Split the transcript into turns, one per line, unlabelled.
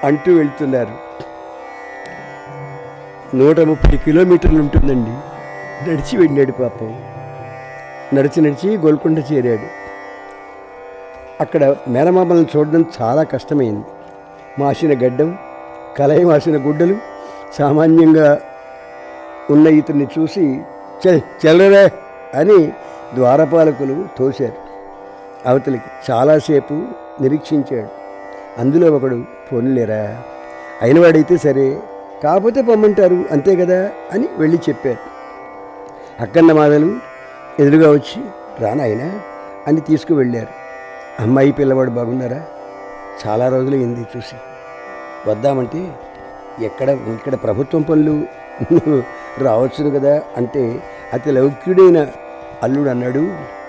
అంటూ వెళ్తున్నారు నూట ముప్పై కిలోమీటర్లు ఉంటుందండి నడిచి వెళ్ళాడు పాపం నడిచి నడిచి గోల్కొండ చేరాడు అక్కడ మేనమామలను చూడడం చాలా కష్టమైంది మాసిన గడ్డం కలయి మాసిన గుడ్డలు సామాన్యంగా ఉన్న ఇతన్ని చూసి చల్ చెల్లరే అని ద్వారపాలకులు తోశారు అవతలికి చాలాసేపు నిరీక్షించాడు అందులో ఒకడు పోన్లేరా అయినవాడైతే సరే కాకపోతే పొమ్మంటారు అంతే కదా అని వెళ్ళి చెప్పారు అక్కన్న మాదలు ఎదురుగా వచ్చి రానాయనా అని తీసుకువెళ్ళారు అమ్మాయి పిల్లవాడు బాగున్నారా చాలా రోజులైంది చూసి వద్దామంటే ఎక్కడ ఇక్కడ ప్రభుత్వం పనులు రావచ్చును కదా అంటే అతి లౌక్యుడైన అల్లుడు అన్నాడు